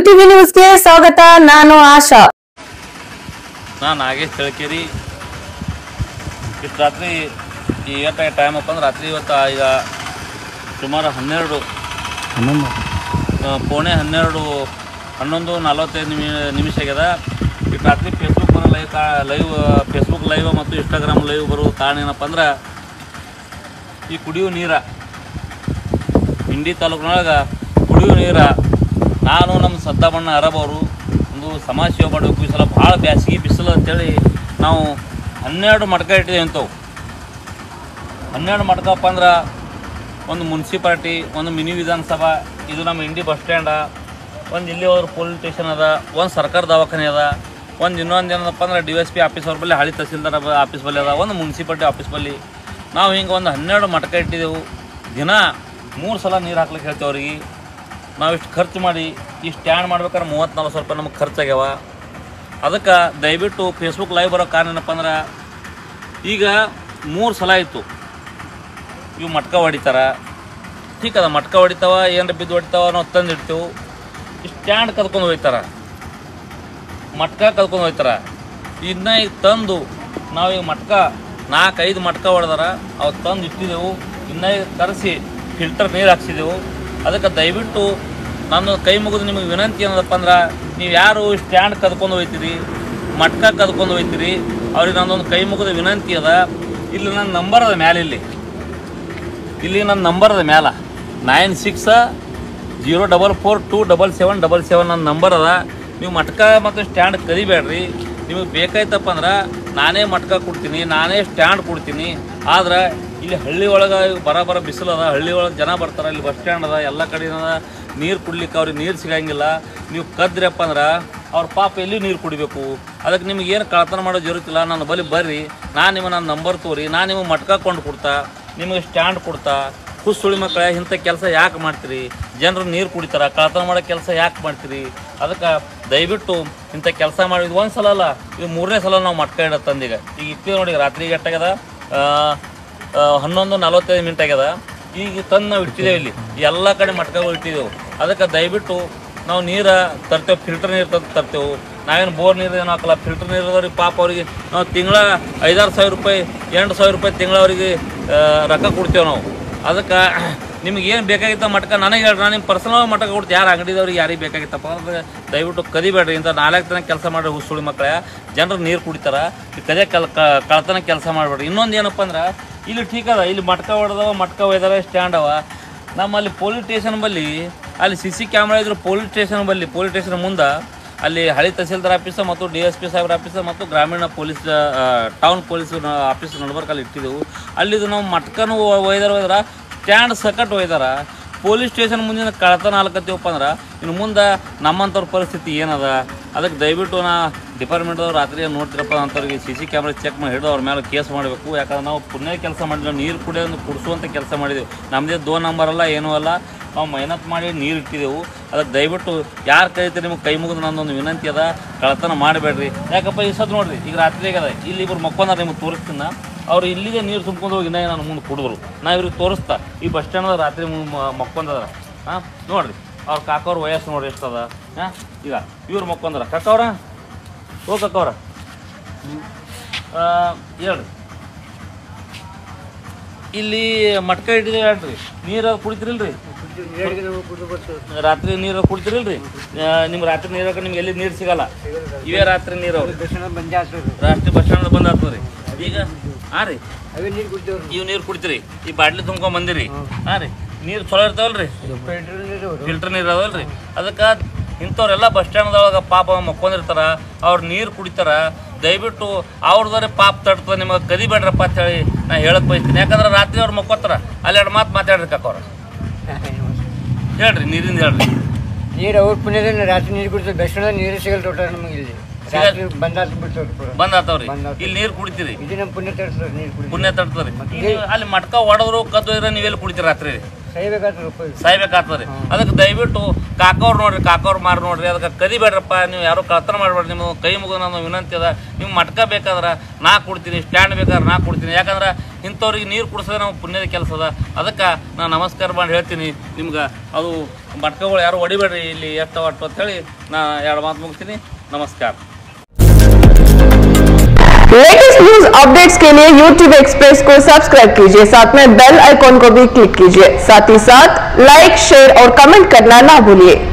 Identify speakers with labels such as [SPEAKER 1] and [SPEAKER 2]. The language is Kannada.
[SPEAKER 1] ಯುಟಿವಿ ನ್ಯೂಸ್ಗೆ ಸ್ವಾಗತ ನಾನು ಆಶಾ
[SPEAKER 2] ನಾನು ನಾಗೇಶ್ ತಳಕೇರಿ ಇಷ್ಟು ರಾತ್ರಿ ಇವತ್ತ ಟೈಮ್ ಅಪ್ಪ ಅಂದ್ರೆ ರಾತ್ರಿ ಇವತ್ತು ಈಗ ಸುಮಾರು ಹನ್ನೆರಡು ಆ, ಪೌಣೆ ಹನ್ನೆರಡು ಹನ್ನೊಂದು ನಲವತ್ತೈದು ನಿಮಿ ನಿಮಿಷ ಆಗ್ಯದ ಇಷ್ಟು ರಾತ್ರಿ ಫೇಸ್ಬುಕ್ ಲೈವ್ ಕಾ ಲೈವ್ ಫೇಸ್ಬುಕ್ ಲೈವ್ ಮತ್ತು ಇನ್ಸ್ಟಾಗ್ರಾಮ್ ಲೈವ್ ಬರೋ ಕಾರಣ ಏನಪ್ಪ ಅಂದ್ರೆ ಈ ಕುಡಿಯುವ ನೀರ ಇಂಡಿ ತಾಲೂಕಿನೊಳಗೆ ಕುಡಿಯುವ ನೀರ ನಾನು ನಮ್ಮ ಸದ್ದಾಬಣ್ಣ ಅರಬ್ ಅವರು ಒಂದು ಸಮಾಜ ಸೇವೆ ಮಾಡಬೇಕು ಈ ಸಲ ಭಾಳ ಬ್ಯಾಸಿಗೆ ಬಿಸಿಲು ಅಂತೇಳಿ ನಾವು ಹನ್ನೆರಡು ಮಟ್ಕ ಇಟ್ಟಿದ್ದೇವೆ ಅಂಥವು ಹನ್ನೆರಡು ಮಟ್ಕಪ್ಪ ಅಂದ್ರೆ ಒಂದು ಮುನ್ಸಿಪಾಲ್ಟಿ ಒಂದು ಮಿನಿ ವಿಧಾನಸಭಾ ಇದು ನಮ್ಮ ಇಂಡಿ ಬಸ್ ಸ್ಟ್ಯಾಂಡ ಒಂದು ಇಲ್ಲಿ ಹೋದ್ರೆ ಪೊಲೀಸ್ ಸ್ಟೇಷನ್ ಅದ ಒಂದು ಸರ್ಕಾರ ದವಾಖಾನೆ ಅದ ಒಂದು ಇನ್ನೊಂದು ಏನಪ್ಪ ಅಂದ್ರೆ ಡಿ ಎಸ್ ಪಿ ಆಫೀಸ್ ಅವ್ರ ಬಳಿ ಹಳಿ ತಹಸೀಲ್ದಾರ್ ಬ- ಆಫೀಸ್ ಬಳಿ ಅದ ಒಂದು ಮುನ್ಸಿಪಾಲ್ಟಿ ಆಫೀಸ್ ಬಳಿ ನಾವು ಹಿಂಗೆ ಒಂದು ಹನ್ನೆರಡು ಮಟ್ಕ ಇಟ್ಟಿದ್ದೆವು ದಿನ ಮೂರು ಸಲ ನೀರು ಹಾಕ್ಲಿಕ್ಕೆ ಹೇಳ್ತೇವೆ ಅವ್ರಿಗೆ ನಾವು ಇಷ್ಟು ಖರ್ಚು ಮಾಡಿ ಈ ಸ್ಟ್ಯಾಂಡ್ ಮಾಡ್ಬೇಕಾದ್ರೆ ಮೂವತ್ತು ನಲ್ವತ್ತು ಸಾವಿರ ರೂಪಾಯಿ ನಮಗೆ ಖರ್ಚಾಗ್ಯಾವ ಅದಕ್ಕೆ ದಯವಿಟ್ಟು ಫೇಸ್ಬುಕ್ ಲೈವ್ ಬರೋ ಕಾರಣ ಏನಪ್ಪ ಅಂದ್ರೆ ಈಗ ಮೂರು ಸಲ ಆಯಿತು ಇವು ಮಟ್ಕ ಹೊಡಿತಾರ ठीक ಅದ ಮಟ್ಕ ಹೊಡಿತಾವ ಏನಾರ ಬಿದ್ದು ಹೊಡಿತಾವ ನಾವು ತಂದು ಇಡ್ತೇವೆ ಸ್ಟ್ಯಾಂಡ್ ಕದ್ಕೊಂಡು ಹೋಗ್ತಾರ ಮಟ್ಕ ಕದ್ಕೊಂಡು ಹೋಗ್ತಾರ ಇದನ್ನ ಈಗ ತಂದು ನಾವೀಗ ಮಟ್ಕ ನಾಲ್ಕೈದು ಮಟ್ಕ ಹೊಡೆದಾರ ಅವು ತಂದು ಇಟ್ಟಿದ್ದೆವು ಇನ್ನ ಈಗ ತರಿಸಿ ಫಿಲ್ಟರ್ ನೀರು ಹಾಕ್ಸಿದೆವು ಅದಕ್ಕೆ ದಯವಿಟ್ಟು ನಾನು ಕೈ ಮುಗಿದು ನಿಮಗೆ ವಿನಂತಿ ಏನದಪ್ಪ ಅಂದ್ರೆ ನೀವು ಯಾರು ಸ್ಟ್ಯಾಂಡ್ ಕದ್ಕೊಂಡು ಹೋಗ್ತೀರಿ ಮಟ್ಕ ಕದ್ಕೊಂಡು ಹೋಗ್ತೀರಿ ಅವ್ರಿಗೆ ನನ್ನೊಂದು ಕೈ ಮುಗಿದ ವಿನಂತಿ ಅದ ಇಲ್ಲಿ ನನ್ನ ನಂಬರ್ ಅದ ಮ್ಯಾಲೆ ಇಲ್ಲಿ ಇಲ್ಲಿ ನನ್ನ ನಂಬರ್ ಅದ ಮ್ಯಾಲ nine six zero double four two double seven double seven ನನ್ನ ನಂಬರ್ ಅದ ನೀವು ಮಟ್ಕ ಮತ್ತು ಸ್ಟ್ಯಾಂಡ್ ಕರಿಬೇಡ್ರಿ ನಿಮಗೆ ಬೇಕಾಯ್ತಪ್ಪ ಅಂದ್ರೆ ನಾನೇ ಮಟ್ಕ ಕೊಡ್ತೀನಿ ನಾನೇ ಸ್ಟ್ಯಾಂಡ್ ಕೊಡ್ತೀನಿ ಆದ್ರೆ ಇಲ್ಲಿ ಹಳ್ಳಿ ಒಳಗೆ ಬರ ಬರ ಬಿಸಿಲು ಅದ ಹಳ್ಳಿ ಒಳಗೆ ಜನ ಬರ್ತಾರೆ ಇಲ್ಲಿ ಬಸ್ ಸ್ಟ್ಯಾಂಡ್ ಅದ ಎಲ್ಲ ಕಡೆ ನೀರು ಕುಡ್ಲಿಕ್ಕೆ ಅವ್ರಿಗೆ ನೀರು ಸಿಗಂಗಿಲ್ಲ ನೀವು ಕದ್ರಪ್ಪ ಅಂದ್ರೆ ಅವ್ರ ಪಾಪ ಎಲ್ಲಿ ನೀರು ಕುಡಿಬೇಕು ಅದಕ್ಕೆ ನಿಮ್ಗೆ ಏನು ಕಳ್ತನ ಮಾಡೋ ಜರುತ್ತಿಲ್ಲ ನನ್ನ ಬಳಿ ಬರ್ರಿ ನಾನು ನಿಮ್ಮ ನನ್ನ ನಂಬರ್ ತೋರಿ ನಾನು ನಿಮಗೆ ಮಟ್ಕ ಕೊಂಡು ಕೊಡ್ತಾ ನಿಮಗೆ ಸ್ಟ್ಯಾಂಡ್ ಕೊಡ್ತಾ ಹುಸುಳಿ ಮಕ್ಕಳ ಇಂಥ ಕೆಲಸ ಯಾಕೆ ಮಾಡ್ತೀರಿ ಜನರು ನೀರು ಕುಡಿತಾರ ಕಳ್ತನ ಮಾಡೋ ಕೆಲಸ ಯಾಕೆ ಮಾಡ್ತೀರಿ ಅದಕ್ಕೆ ದಯವಿಟ್ಟು ಇಂಥ ಕೆಲಸ ಮಾಡಿದ್ದು ಒಂದು ಸಲ ಅಲ್ಲ ಇದು ಮೂರನೇ ಸಲ ನಾವು ಮಟ್ಕ ಇಡೋ ತಂದೀಗ ಈಗ ಇಟ್ಟಿವಿ ನೋಡಿ ರಾತ್ರಿ ಎಟ್ಟಾಗ್ಯದ ಆ, ಆ, ಹನ್ನೊಂದು ನಲವತ್ತೈದು ಮಿನಿಟ್ ಆಗ್ಯದ ಈಗ ತಂದು ನಾವು ಇಟ್ಟಿದ್ದೇವೆ ಇಲ್ಲಿ ಎಲ್ಲ ಕಡೆ ಮಟ್ಕಗಳು ಇಟ್ಟಿದ್ದೆವು ಅದಕ್ಕೆ ದಯವಿಟ್ಟು ನಾವು ನೀರು ತರ್ತೇವೆ ಫಿಲ್ಟರ್ ನೀರು ತಂದು ತರ್ತೇವೆ ನಾವೇನು ಬೋರ್ ನೀರು ಏನು ಹಾಕಲ್ಲ ಫಿಲ್ಟರ್ ನೀರು ಅದಾವ್ರಿಗೆ ಪಾಪ ಅವರಿಗೆ ನಾವು ತಿಂಗಳ ಐದಾರು ಸಾವಿರ ರೂಪಾಯಿ ಎಂಟು ಸಾವಿರ ರೂಪಾಯಿ ತಿಂಗಳ ಅವರಿಗೆ ರೊಕ್ಕ ಕೊಡ್ತೇವೆ ನಾವು ಅದಕ್ಕೆ ನಿಮ್ಗೆ ಏನು ಬೇಕಾಗಿತ್ತ ಮಟ್ಕ ನನಗೆ ಹೇಳ್ರಿ ನಾನು ನಿಮ್ಮ ಪರ್ಸನಲ್ ಮಟ್ಕ ಕೊಡ್ತೀನಿ ಯಾರು ಅಂಗಡಿದವ್ರಿಗೆ ಯಾರಿಗೆ ಬೇಕಾಗಿತ್ತಪ್ಪ ಅಂದ್ರೆ ದಯವಿಟ್ಟು ಕದಿಬೇಡ್ರಿ ಇಂಥ ನಾಲ್ಕು ತನಕ ಕೆಲಸ ಮಾಡ್ರಿ ಹುಸುಳಿ ಮಕ್ಕಳ ಜನರು ನೀರು ಕುಡಿತಾರ ಈ ಕದೆ ಕಲ್ ಕ- ಕಳ್ತನ ಕೆಲಸ ಮಾಡಬೇಡ್ರಿ ಇನ್ನೊಂದು ಏನಪ್ಪ ಅಂದ್ರೆ ಇಲ್ಲಿ ಠೀಕ್ ಅದ ಇಲ್ಲಿ ಮಟ್ಕ ಹೊಡೆದವ ಮಟ್ಕ ಒಯ್ದಾರ ಸ್ಟ್ಯಾಂಡ್ ಅವ ನಮ್ಮಲ್ಲಿ ಪೊಲೀಸ್ ಸ್ಟೇಷನ್ ಬಲ್ಲಿ ಅಲ್ಲಿ ಸಿ ಸಿ ಕ್ಯಾಮ್ರಾ ಇದ್ರು ಪೊಲೀಸ್ ಸ್ಟೇಷನ್ ಬಲ್ಲಿ ಪೊಲೀಸ್ ಸ್ಟೇಷನ್ ಮುಂದೆ ಅಲ್ಲಿ ಹಳಿ ತಹಸೀಲ್ದಾರ್ ಆಫೀಸ್ ಮತ್ತು ಡಿ ಎಸ್ ಪಿ ಸಾಹೇಬ್ರ ಆಫೀಸ್ ಮತ್ತು ಗ್ರಾಮೀಣ ಪೊಲೀಸ್ ಆ, ಟೌನ್ ಪೊಲೀಸ್ ನ- ಆಫೀಸ್ ನಡ್ಬರ್ಕ್ ಅಲ್ಲಿ ಇಟ್ಟಿದ್ದೆವು ಅಲ್ಲಿದು ನಾವು ಮಟ್ಕನು ಒಯ್ದಾರ ಒಯ್ದಾರ ಸ್ಟ್ಯಾಂಡ್ ಸಕಟ್ ಒಯ್ದಾರ ಪೊಲೀಸ್ ಸ್ಟೇಷನ್ ಮುಂದಿನ ಕಳ್ತನ ಹಾಲ್ಕತ್ತೀವಪ್ಪ ಅಂದ್ರೆ ಇನ್ನು ಮುಂದೆ ನಮ್ಮಂಥವ್ರ ಪರಿಸ್ಥಿತಿ ಏನದ ಅದಕ್ಕೆ ದಯವಿಟ್ಟು ನಾ ಡಿಪಾರ್ಟ್ಮೆಂಟ್ದವ್ರು ರಾತ್ರಿ ನೋಡ್ತಿರಪ್ಪ ಅಂಥವ್ರಿಗೆ ಸಿ ಸಿ ಕ್ಯಾಮ್ರಾ ಚೆಕ್ ಮಾಡಿ ಹಿಡಿದು ಅವ್ರ ಮೇಲೆ ಕೇಸ್ ಮಾಡಬೇಕು ಯಾಕಂದ್ರೆ ನಾವು ಪುಣ್ಯ ಕೆಲಸ ಮಾಡಿಲ್ಲ ನೀರು ಕುಡಿಯೋದು ಕುಡಿಸುವಂಥ ಕೆಲಸ ಮಾಡಿದೆವು ನಮ್ಮದೇ ದೋ ನಂಬರ್ ಅಲ್ಲ ಏನೂ ಅಲ್ಲ ನಾವು ಮೆಹನತ್ ಮಾಡಿ ನೀರು ಇಟ್ಟಿದ್ದೆವು ಅದಕ್ಕೆ ದಯವಿಟ್ಟು ಯಾರು ಕರೀತೀರಿ ನಿಮ್ಗೆ ಕೈ ಮುಗಿದು ನನ್ನೊಂದು ವಿನಂತಿ ಅದ ಕಳ್ತನ ಮಾಡಬೇಡ್ರಿ ಯಾಕಪ್ಪ ಈ ಸದ್ ನೋಡ್ರಿ ಈಗ ರಾತ್ರಿ ಆಗ್ಯದ ಇಲ್ಲಿ ಇಬ್ರು ಮಕ್ಕೊಂದಾರ ನಿಮ್ಗೆ ತೋರಿಸ್ತೀನಿ ಅವ್ರು ಇಲ್ಲಿಗೆ ನೀರು ತುಂಬ್ಕೊಂಡು ಹೋಗಿ ಇನ್ನ ನಾನು ಮುಂದೆ ಕುಡಿದ್ರು ನಾ ಇವ್ರಿಗೆ ತೋರಿಸ್ತಾ ಈ ಬಸ್ ಸ್ಟ್ಯಾಂಡ್ ರಾತ್ರಿ ಮಕ್ಕೊಂದದ ಹಾಂ ನೋಡ್ರಿ ಅವ್ರ ಕಾಕವ್ರ ವಯಸ್ಸು ನೋಡ್ರಿ ಎಷ್ಟದ ಹಾಂ ಈಗ ಇವ್ರು ಮಕ್ಕೊಂದಾರ ಕಾಕವ್ರ ಓ ಕಾಕವ್ರ ಹೇಳ್ರಿ ಇಲ್ಲಿ ಮಟ್ಕ ಇಟ್ಟಿದ್ದೀವಿ ಹೇಳ್ರಿ ನೀರು ಕುಡಿತಿರಿಲ್ರಿ ರಾತ್ರಿ ನೀರು ಕುಡಿತಿರಿಲ್ರಿ ನಿಮ್ಗೆ ರಾತ್ರಿ ನೀರು ನಿಮ್ಗೆ ಎಲ್ಲಿ ನೀರು ಸಿಗಲ್ಲ ಇವೇ ರಾತ್ರಿ ನೀರು ಅವ್ರಿ ರಾಷ್ಟ್ರೀಯ ಬಸ್ ಸ್ಟ್ಯಾಂಡ್ ಬಂದ್ ಆಗ್ತದ್ರಿ ಈಗ ಹಾಂ ರೀ ಇವ್ ನೀರು ಕುಡಿತೀರಿ ಈ ಬಾಟ್ಲಿ ತುಂಬ್ಕೊಂಡ್ ಬಂದಿರಿ ಹಾಂ ರೀ ನೀರು ಚಲೋ ಇರ್ತಾವಲ್ರಿ ಫಿಲ್ಟರ್ ನೀರು ಅದಾವಲ್ರಿ ಅದಕ್ಕೆ ಇಂಥವ್ರೆಲ್ಲ ಬಸ್ ಸ್ಟ್ಯಾಂಡ್ದೊಳಗೆ ಪಾಪ ಮಕ್ಕೊಂಡಿರ್ತಾರ ಅವ್ರು ನೀರು ಕುಡಿತಾರ ದಯವಿಟ್ಟು ಅವ್ರದ್ರೆ ಪಾಪ ತಡ್ತದ ನಿಮಗೆ ಕದಿಬೇಡ್ರಪ್ಪ ಅಂತ ಹೇಳಿ ನಾ ಹೇಳಕ್ ಬಯಸ್ತೀನಿ ಯಾಕಂದ್ರೆ ರಾತ್ರಿ ಅವ್ರು ಮಕ್ಕೋತಾರ ಅಲ್ಲಿ ಎರಡು ಮಾತು ಮಾತಾಡ್ರಿ ಕಾಕವ್ರ ಹೇಳ್ರಿ ನೀರಿಂದ ಹೇಳ್ರಿ
[SPEAKER 3] ನೀರು ಅವ್ರ ಪುಣ್ಯದಿಂದ ರಾತ್ರಿ ನೀರು ಕುಡಿದ್ರೆ ಬೆಸ್ಟ್ ನೀರು ಸಿಗಲ್ಲ ಟೋಟಲ್ ನಮಗೆ ಇಲ್ಲಿ ರಾತ್ರಿ ಬಂದಾತ್ ಬಿಡ್ತಾರೆ ಪೂರ
[SPEAKER 2] ಬಂದ್ ಆತವ್ರಿ
[SPEAKER 3] ಬಂದಾತು.
[SPEAKER 2] ಇಲ್ಲಿ ನೀರು ಕುಡಿತೀರಿ
[SPEAKER 3] ಇದು ನಮ್ಮ ಪುಣ್ಯ ತರಿಸ್ತದೆ ನೀರು ಕುಡಿದ್ರೆ
[SPEAKER 2] ಪುಣ್ಯ ತಡ್ತದ್ರಿ ಇಲ್ಲಿ ಅಲ್ಲಿ ಮಟ್ಕ ಹೊಡೆದ್ರು ಕದ್ದು ನೀವೆಲ್ಲಿ ಕುಡಿತೀರಿ ರಾತ್ರಿ
[SPEAKER 3] ಸಹಿಬೇಕಾದ್ರೆ ರೂಪಾಯಿ
[SPEAKER 2] ಸಾಯ್ಬೇಕಾಗ್ತದೆ ಅದಕ್ಕೆ ದಯವಿಟ್ಟು ಕಾಕವ್ರು ನೋಡ್ರಿ ಕಾಕವ್ರು ಮಾರಿ ನೋಡ್ರಿ ಅದಕ್ಕೆ ಕದಿಬೇಡ್ರಪ್ಪ ನೀವು ಯಾರು ಕಳ್ತನ ಮಾಡಬೇಡ್ರಿ ನಿಮ್ಮ ಕೈ ಮುಗಿದು ನನ್ನ ವಿನಂತಿ ಅದ ನೀವು ಮಟ್ಕ ಬೇಕಾದ್ರೆ ನಾ ಕೊಡ್ತೀನಿ ಸ್ಟ್ಯಾಂಡ್ ಬೇಕಾದ್ರೆ ನಾ ಕೊಡ್ತೀನಿ ಯಾಕಂದ್ರೆ ಇಂಥವ್ರಿಗೆ ನೀರು ಕುಡಿಸೋದು ನಾವು ಪುಣ್ಯದ ಕೆಲಸ ಅದ ಅದಕ್ಕೆ ನಾನು ನಮಸ್ಕಾರ ಮಾಡಿ ಹೇಳ್ತೀನಿ ನಿಮ್ಗೆ ಅದು ಮಟ್ಕಗಳು ಯಾರು ಹೊಡಿಬೇಡ್ರಿ ಇಲ್ಲಿ ಎಷ್ಟು ಒಟ್ಟು ಅಂತೇಳಿ ನಾ ಎರಡು ಮಾತು ಮುಗಿಸ್ತೀನಿ ನಮಸ್ಕಾರ
[SPEAKER 1] लेटेस्ट न्यूज अपडेट्स के लिए YouTube एक्सप्रेस को सब्सक्राइब कीजिए साथ में बेल आइकॉन को भी क्लिक कीजिए साथ ही साथ लाइक शेयर और कमेंट करना ना भूलिए